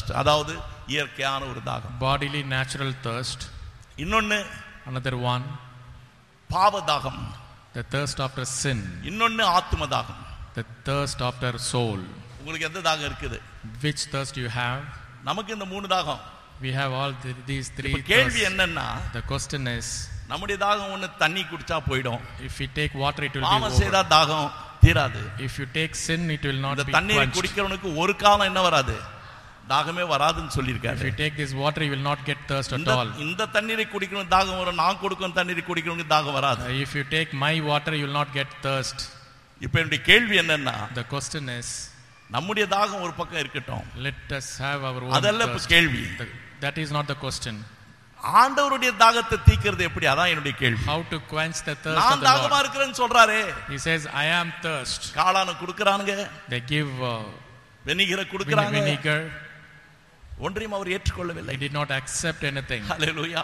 thirst அதாவது இயற்கையான ஒரு தாகம் bodily natural thirst. இன்னொன்னு Another one, பாவ தாகம் the thirst after sin, இன்னொன்னு ஆத்ம தாகம் the thirst after soul. உங்களுக்கு எந்த தாகம் இருக்குது Which thirst you have? நமக்கு இந்த மூணு தாகம் We have all th- these three இப்ப கேள்வி thirsts. என்னன்னா The question is, நம்முடைய தாகம் ஒண்ணு தண்ணி குடிச்சா போயிடும் if we take water, it will be பாவம் செய்தா over. தாகம் தீராது If you take sin, it will not இந்த be தண்ணீரை quenched. குடிக்கிறவனுக்கு ஒரு காலம் என்ன வராது தாகமே வராதுன்னு If சொல்லியிருக்காரு you take this water, you will not get thirst at இந்த all. இந்த தண்ணீரை குடிக்கணும் தாகம் வரும் நான் கொடுக்கும் தண்ணீரை குடிக்கணும் தாகம் வராது Uh, If you take my water, you will not get thirst. இப்ப என்னுடைய கேள்வி என்னன்னா The question is, நம்முடைய தாகம் ஒரு பக்கம் இருக்கட்டும் let us have our own அதல்ல இப்ப thirst. கேள்வி The- That is not the question. ஆண்டவருடைய தாகத்தை தீக்கிறது எப்படி அதான் என்னுடைய கேள்வி How to quench the thirst of நான் the தாகமா Lord. இருக்கிறேன்னு சொல்றாரே He says, I am thirst. காளான குடுக்கறானுங்க They give uh, வெனிகரை vine- குடுக்கறாங்க vinegar. ஒன்றையும் அவர் ஏற்றுக்கொள்ளவில்லை He did not accept anything. ஹalleluya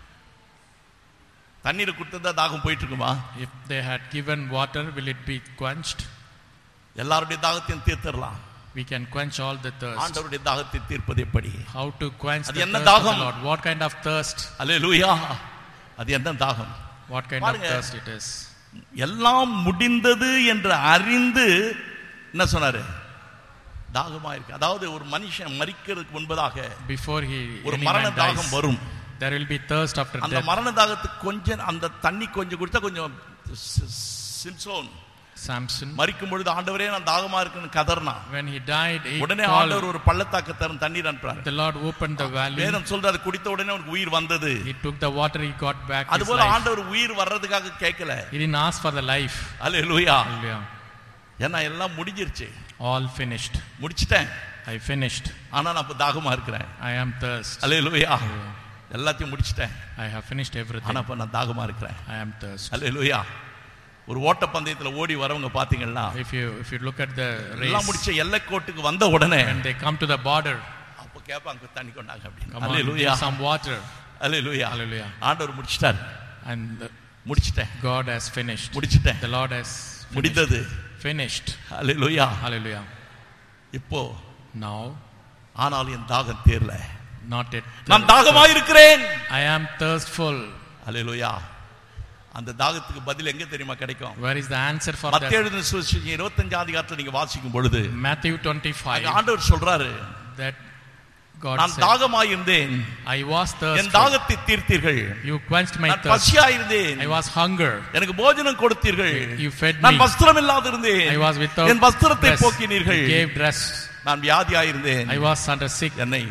தண்ணீர் கொடுத்ததா தாகம் போயிட்டு இருக்குமா If they had given water, will it be quenched? எல்லாருடைய தாகத்தையும் தீர்த்தரலாம் We can quench all the thirst. ஆண்டவருடைய தாகத்தை தீர்ப்பது எப்படி How to quench அது the என்ன thirst of the தாகம்? Lord? What kind of thirst? ஹalleluya அது என்ன தாகம் What kind பாருங்க. of thirst it is? எல்லாம் முடிந்தது என்று அறிந்து என்ன சொன்னாரு தாகமா இருக்கு அதாவது ஒரு மனுஷன் மரிக்கிறதுக்கு முன்பதாக Before he ஒரு any மரண man தாகம் dies, வரும் there will be thirst after அந்த death. மரண தாகத்துக்கு கொஞ்சம் அந்த தண்ணி கொஞ்சம் குடிச்சா கொஞ்சம் சி- சிம்சோன் Samson, மரிக்கும் பொழுது ஆண்டவரே நான் தாகமா இருக்குன்னு கதறினான் when he died, he உடனே called, ஆண்டவர் ஒரு பள்ளத்தாக்கு தரும் தண்ணீர் அனுப்புறாரு the Lord opened the valley. வேதம் சொல்றது அது குடித்த உடனே அவனுக்கு உயிர் வந்தது He took the water, he got back his அதுபோல life. ஆண்டவர் உயிர் வர்றதுக்காக கேட்கல He didn't ask for the life. Hallelujah Hallelujah. ஏன்னா எல்லாம் முடிஞ்சிருச்சு All finished. முடிச்சிட்டேன் I finished. ஆனா நான் இப்ப தாகமா இருக்கிறேன் I am thirst. அல்லேலூயா எல்லாத்தையும் முடிச்சிட்டேன் I have finished everything. ஆனா இப்ப நான் தாகமா இருக்கிறேன் I am thirst. அல்லேலூயா ஒரு ஓட்ட பந்தயத்துல ஓடி வரவங்க பாத்தீங்கன்னா If you if you look at the எல்லாம் race, முடிச்ச எல்லைக்கோட்டுக்கு வந்த உடனே when they come to the border, அப்ப கேட்பாங்க தண்ணி கொண்டாங்க அப்படின்னு come on, hallelujah give some water. Hallelujah Hallelujah. ஆண்டவர் முடிச்சிட்டார் And the- முடிச்சிட்டேன் God has finished. முடிச்சிட்டேன் The Lord has finished. முடிந்தது Finished. அல்லேலூயா Hallelujah. இப்போ Now, ஆனால் என் தாகம் தீரல not yet. நான் தாகமா இருக்கிறேன் I am thirstful. அல்லேலூயா அந்த தாகத்துக்கு பதில் எங்க தெரியுமா கிடைக்கும் Where is the answer for மத்திய that? எழுதின சுவிசேஷம் இருபத்தஞ்சாம் அதிகாரத்துல நீங்க வாசிக்கும் பொழுது Matthew அங்க 25. ஆண்டவர் சொல்றாரு That God நான் said, தாகமாயிருந்தேன் I was N thirsty. தாகத்தை தீர்த்தீர்கள் You quenched my நான் thirst. பசியாயிருந்தேன் I was hunger. எனக்கு போஜனம் கொடுத்தீர்கள் You fed நான் me. வஸ்திரம் இல்லாதிருந்தேன் I was without என் வஸ்திரத்தை dress. போக்கினீர்கள் You gave dress. நான் வியாதியாயிருந்தேன் I was under sick. என்னை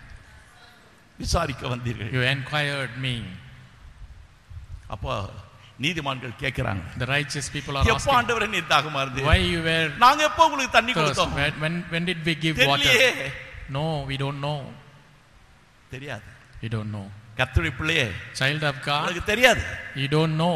விசாரிக்க வந்தீர்கள் You inquired me. அப்போ நீதிமான்கள் கேட்கிறாங்க The righteous people are எப்போ asking, ஆண்டவரே நீ தாகமா இருந்து why you were நாங்க எப்போ உங்களுக்கு தண்ணி thirst? கொடுத்தோம் When, when, when did we give தெரியலையே water? No, we don't know. தெரியாது We don't know. கர்த்தருடைய பிள்ளையே Child of God, உனக்கு தெரியாது you don't know.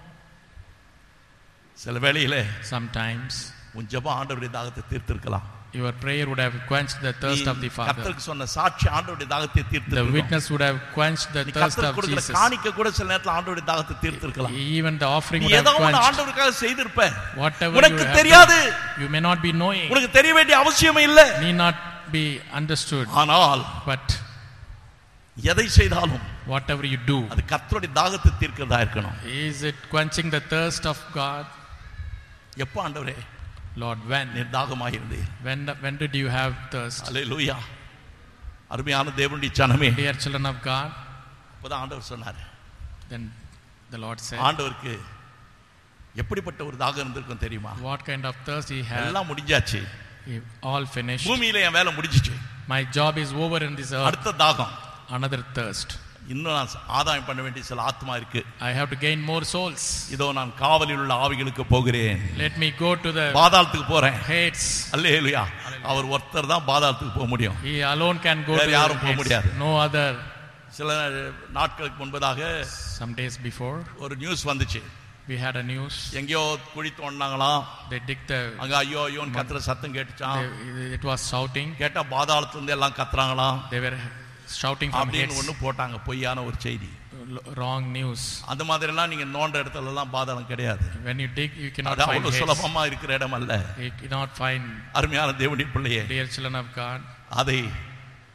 சில வேளையில Sometimes உன் ஜெபம் ஆண்டவருடைய தாகத்தை தீர்த்திருக்கலாம் your prayer would have quenched the thirst நீ of the Father. கர்த்தருக்கு சொன்ன சாட்சி ஆண்டவருடைய தாகத்தை The தீர்த்திருக்கலாம் witness would have quenched the நீ thirst கர்த்தருக்கு of கொடுக்கிற Jesus. காணிக்க கூட சில நேரத்துல ஆண்டவருடைய தாகத்தை தீர்த்திருக்கலாம் Even the offering நீ would have ஏதோ ஒண்ணு quenched. ஆண்டவருக்காக செய்திருப்ப Whatever you உனக்கு have தெரியாது done, you may not be knowing, உனக்கு தெரிய வேண்டிய அவசியமே இல்ல need not be understood. ஆனால் But எதை செய்தாலும் whatever you do, அது கர்த்தருடைய தாகத்தை தீர்க்கிறதா இருக்கணும் is it quenching the thirst of God? எப்போ ஆண்டவரே Lord, when? நீர் தாகமாயிருந்தீர் When, when did you have thirst? அல்லேலூயா அருமையான தேவனுடைய ஜனமே Dear children of God, அப்பதான் ஆண்டவர் சொன்னார் then the Lord said, ஆண்டவருக்கு எப்படிப்பட்ட ஒரு தாகம் இருந்திருக்கும் தெரியுமா What kind of thirst he had? எல்லாம் முடிஞ்சாச்சு He all finished. பூமியில என் வேலை முடிஞ்சிச்சு My job is over in this earth. அடுத்த தாகம் Another thirst. இன்னும் நான் ஆதாயம் பண்ண வேண்டிய சில ஆத்மா இருக்கு I have to gain more souls. இதோ நான் காவலில் உள்ள ஆவிகளுக்கு போகிறேன் Let me go to the பாதாளத்துக்கு போறேன் hates. அல்லேலூயா அவர் ஒருத்தர் தான் பாதாளத்துக்கு போக முடியும் He alone can go வேற to யாரும் the போக hates. முடியாது. No other. சில நாட்களுக்கு முன்பதாக Some days before, ஒரு நியூஸ் வந்துச்சு we had a news. எங்கேயோ குழி தோண்டினாங்களாம் They dig the. அங்க ஐயோ ஐயோன்னு கத்துற சத்தம் கேட்டுச்சான் They, it was shouting. கேட்டா பாதாளத்துல இருந்து எல்லாம் கத்துறாங்களாம் They were shouting from அப்படின்னு hates. ஒண்ணு போட்டாங்க பொய்யான ஒரு செய்தி L- Wrong news. அந்த மாதிரி எல்லாம் நீங்க நோண்ட இடத்துல எல்லாம் பாதாளம் கிடையாது When you dig, you cannot அது find அவ்வளவு hates. சுலபமா இருக்கிற இடம் அல்ல You cannot find அருமையான தேவனுடைய பிள்ளையே dear children of God. அதை